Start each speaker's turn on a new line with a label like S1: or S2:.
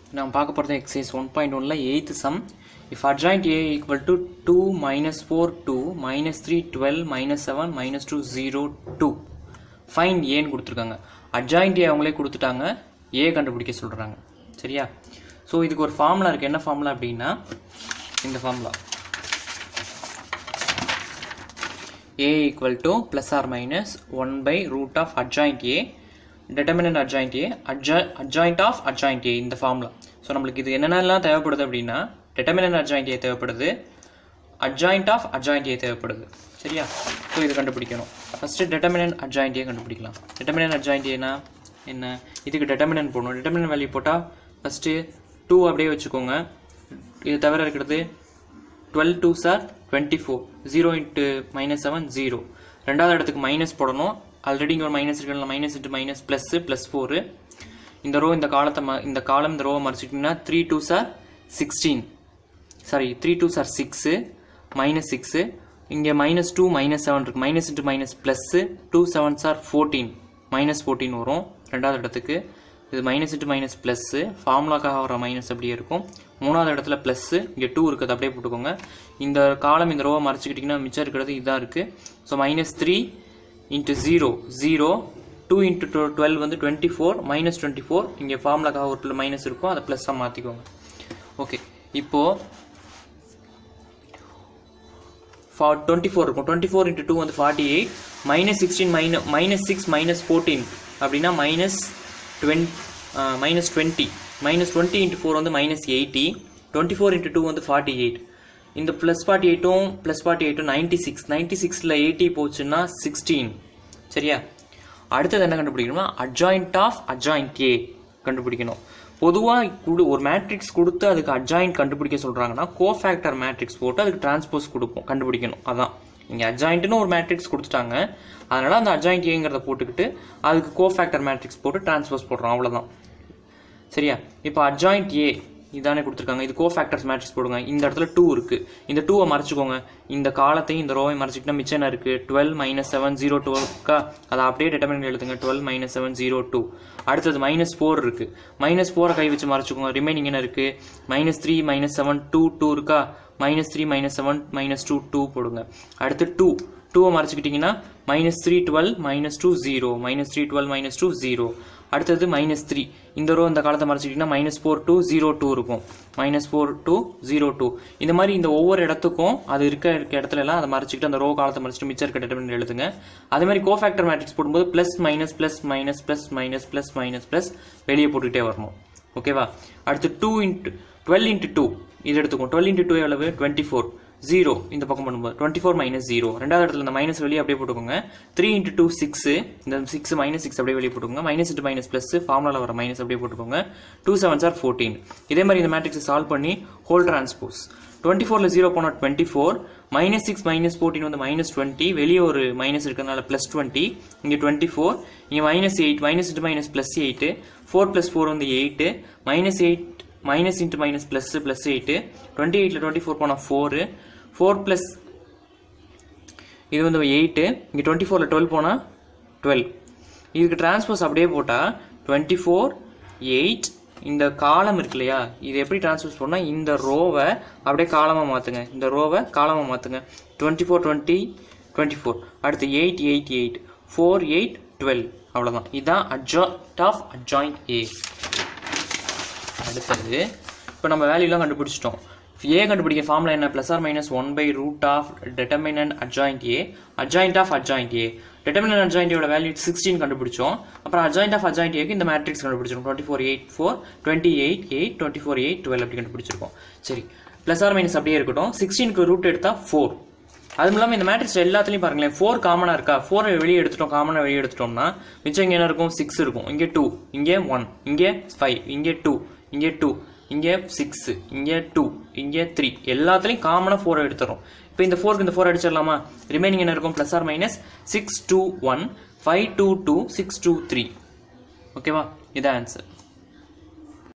S1: நம்ம பார்க்க போகிறது எக்ஸசைஸ் ஒன் பாயிண்ட் ஒனில் eighth sum if adjoint A equal to two minus four two minus three twelve minus seven minus two zero two find ஏன்னு கொடுத்துருக்காங்க adjoint A அவங்களே கொடுத்துட்டாங்க ஏ கண்டுபிடிக்க சொல்கிறாங்க சரியா ஸோ இதுக்கு ஒரு ஃபார்முலா இருக்குது என்ன ஃபார்முலா அப்படின்னா இந்த formula a equal to plus or minus 1 by root of adjoint a determinant adjoint a adjo- adjoint of adjoint a இந்த ஃபார்முலா ஸோ நம்மளுக்கு இது என்னென்னலாம் தேவைப்படுது அப்படின்னா determinant adjoint a தேவைப்படுது adjoint of adjoint a தேவைப்படுது சரியா ஸோ இது கண்டுபிடிக்கணும் ஃபஸ்ட்டு determinant adjoint a கண்டுபிடிக்கலாம் determinant adjoint a னா என்ன இதுக்கு determinant போடணும் determinant வேல்யூ போட்டால் ஃபஸ்ட்டு டூ அப்படியே வச்சுக்கோங்க இது தவிர இருக்கிறது twelve two are twenty four zero into minus seven zero ரெண்டாவது இடத்துக்கு மைனஸ் போடணும் ஆல்ரெடி இங்கே ஒரு மைனஸ் இருக்கிறதுல minus into minus plus plus four இந்த ரோ இந்த காலத்தை ம இந்த காலம் இந்த ரோவை மறைச்சிட்டிங்கன்னா three two are sixteen sorry three two are six minus six இங்கே மைனஸ் டூ மைனஸ் செவன் இருக்குது minus into minus plus two seven are fourteen minus fourteen வரும் ரெண்டாவது இடத்துக்கு இது மைனஸ் இன்ட்டு மைனஸ் ப்ளஸ்ஸு ஃபார்முலாக்காக வர மைனஸ் அப்படியே இருக்கும் மூணாவது இடத்துல ப்ளஸ்ஸு இங்கே டூ இருக்குது அப்படியே போட்டுக்கோங்க இந்த காலம் இந்த ரோவை மறைச்சிக்கிட்டிங்கன்னா மிச்சம் இருக்கிறது இதாக இருக்குது so minus three into zero zero two into two twelve வந்து twenty four minus twenty four இங்கே ஃபார்முலாக்காக ஒரு மைனஸ் இருக்கும் அதை ப்ளஸ்ஸாக மாற்றிக்கோங்க ஓகே இப்போது ஃபா டுவெண்ட்டி ஃபோர் இருக்கும் டுவெண்ட்டி ஃபோர் இன்ட்டு டூ வந்து ஃபார்ட்டி எயிட் மைனஸ் சிக்ஸ்டீன் மைன மைனஸ் சிக்ஸ் மைனஸ் ஃபோர்டீன் அப்படின்னா minus twenty minus twenty minus twenty into four வந்து minus eighty twenty four into two வந்து ஃபார்ட்டி எயிட் இந்த plus forty எயிட்டும் plus forty எயிட்டும் ninety six ninety சிக்ஸில் eighty போச்சுன்னா sixteen சரியா அடுத்தது என்ன கண்டுபிடிக்கணும்னா அட்ஜாயிண்ட் ஆஃப் அட்ஜாயிண்ட் ஏ கண்டுபிடிக்கணும் பொதுவாக கொடு ஒரு மேட்ரிக்ஸ் கொடுத்து அதுக்கு அட்ஜாயிண்ட் கண்டுபிடிக்க சொல்கிறாங்கன்னா கோஃபேக்டர் மேட்ரிக்ஸ் போட்டு அதுக்கு டிரான்ஸ்போஸ் கொடுப்போம் கண்டுபிடிக்கணும் அதான் இங்கே அட்ஜாயிண்ட்னு ஒரு மேட்ரிக்ஸ் கொடுத்துட்டாங்க அதனால் அந்த அட்ஜாயிண்ட் ஏங்கிறத போட்டுக்கிட்டு அதுக்கு கோஃபேக்டர் மேட்ரிக்ஸ் போட்டு டிரான்ஸ்போஸ் போடுறோம் அவ்வளோதான் சரியா இப்போ அட்ஜாயிண்ட் ஏ இதானே கொடுத்துருக்காங்க இது கோஃபேக்டர்ஸ் மேட்ரிக்ஸ் போடுங்க இந்த இடத்துல டூ இருக்குது இந்த டூவை மறைச்சிக்கோங்க இந்த காலத்தையும் இந்த ரோவை மறைச்சிக்கிட்டா மிச்சம் என்ன இருக்குது twelve minus seven zero two இருக்கா அதை அப்படியே டிட்டர்மின் எழுதுங்க twelve minus seven zero two அடுத்தது மைனஸ் ஃபோர் இருக்குது மைனஸ் ஃபோரை கை வச்சு மறைச்சிக்கோங்க ரிமைனிங் என்ன இருக்குது minus three minus seven two two இருக்கா minus three minus seven minus two two போடுங்க அடுத்து டூ டூவை மறைச்சிக்கிட்டிங்கன்னா minus three twelve minus two zero minus three twelve minus two zero அடுத்தது மைனஸ் த்ரீ இந்த ரோ இந்த காலத்தை மறைச்சிக்கிட்டிங்கன்னா minus four two zero two இருக்கும் minus four two zero two இந்த மாதிரி இந்த ஒவ்வொரு இடத்துக்கும் அது இருக்க இருக்க இடத்துல எல்லாம் அதை மறைச்சிக்கிட்டு அந்த ரோ காலத்தை மறைச்சிட்டு மிச்சம் இருக்க டெட்டர்மினட் எழுதுங்க அதே மாதிரி கோஃபேக்டர் மேட்ரிக்ஸ் போடும்போது plus minus plus minus plus minus plus minus plus வெளியே போட்டுக்கிட்டே வரணும் ஓகேவா அடுத்து two into twelve into two இது எடுத்துக்கும் டுவெல் இன்ட்டு டூ எவ்வளவு டுவெண்ட்டி ஃபோர் ஜீரோ இந்த பக்கம் பண்ணும்போது டுவெண்ட்டி ஃபோர் மைனஸ் ஜீரோ ரெண்டாவது இடத்துல இந்த மைனஸ் வெளியே அப்படியே போட்டுக்கோங்க த்ரீ இன்ட்டு டூ சிக்ஸ் இந்த சிக்ஸ் மைனஸ் சிக்ஸ் அப்படியே வெளியே போட்டுக்கோங்க மைனஸ் இன்ட்டு மைனஸ் ப்ளஸ் ஃபார்முலாவில் வர மைனஸ் அப்படியே போட்டுக்கோங்க டூ செவன் சார் ஃபோர்டீன் இதே மாதிரி இந்த மேட்ரிக்ஸை சால்வ் பண்ணி ஹோல் டிரான்ஸ்போஸ் டுவெண்ட்டி ஃபோரில் ஜீரோ போனால் twenty four minus six minus fourteen வந்து மைனஸ் டுவெண்ட்டி வெளியே ஒரு மைனஸ் இருக்கிறதுனால ப்ளஸ் டுவெண்ட்டி இங்கே டுவெண்ட்டி ஃபோர் இங்கே minus eight minus into minus plus eight four plus four வந்து eight minus eight minus into minus plus plus eight twenty எயிட்டில் twenty four போனால் four four plus இது வந்து எயிட்டு இங்கே twenty ஃபோரில் twelve போனால் டுவெல் இதுக்கு டிரான்ஸ்போஸ் அப்படியே போட்டால் டுவெண்ட்டி ஃபோர் எயிட் இந்த காலம் இருக்கு இல்லையா இது எப்படி டிரான்ஸ்போஸ் பண்ணால் இந்த ரோவை அப்படியே காலமாக மாற்றுங்க இந்த ரோவை காலமாக மாற்றுங்க twenty four twenty twenty four அடுத்து eight eight eight four eight twelve அவ்வளோதான் இதுதான் அட்ஜாயிண்ட் ஆஃப் அட்ஜாயிண்ட் ஏ அடுத்தது இப்போ நம்ம வேல்யூலாம் கண்டுபிடிச்சிட்டோம் ஏ கண்டுபிடிக்க ஃபார்முலா என்ன plus or minus one by root of determinant adjoint A adjoint of adjoint A determinant அட்ஜாயிண்டியோட வேல்யூ சிக்ஸ்டீன் கண்டுபிடிச்சோம் அப்புறம் அட்ஜாயிண்ட் ஆஃப் அட்ஜாயிண்ட் ஏக்கு இந்த மேட்ரிக்ஸ் கண்டுபிடிச்சிருக்கோம் twenty four eight four twenty eight eight twenty four eight twelve அப்படி கண்டுபிடிச்சிருக்கோம் சரி plus or minus அப்படியே இருக்கட்டும் சிக்ஸ்டீனுக்கு ரூட் எடுத்தால் ஃபோர் அதுவும் இல்லாமல் இந்த மேட்ரிக்ஸ் எல்லாத்துலையும் பாருங்களேன் ஃபோர் காமனாக இருக்கா ஃபோர் வெளியே எடுத்துட்டோம் காமனாக வெளியே எடுத்துட்டோம்னா மிச்சம் இங்கே என்ன இருக்கும் சிக்ஸ் இருக்கும் இங்கே டூ இங்கே ஒன் இங்கே ஃபைவ் இங்கே டூ இங்கே டூ இங்கே சிக்ஸு இங்கே டூ இங்கே த்ரீ எல்லாத்துலேயும் காமனாக ஃபோர் எடுத்துரும் இப்போ இந்த ஃபோருக்கு இந்த ஃபோர் அடிச்சிடலாமா ரிமைனிங் என்ன இருக்கும் plus or minus six two one five two two six two three ஓகேவா இதான் ஆன்சர்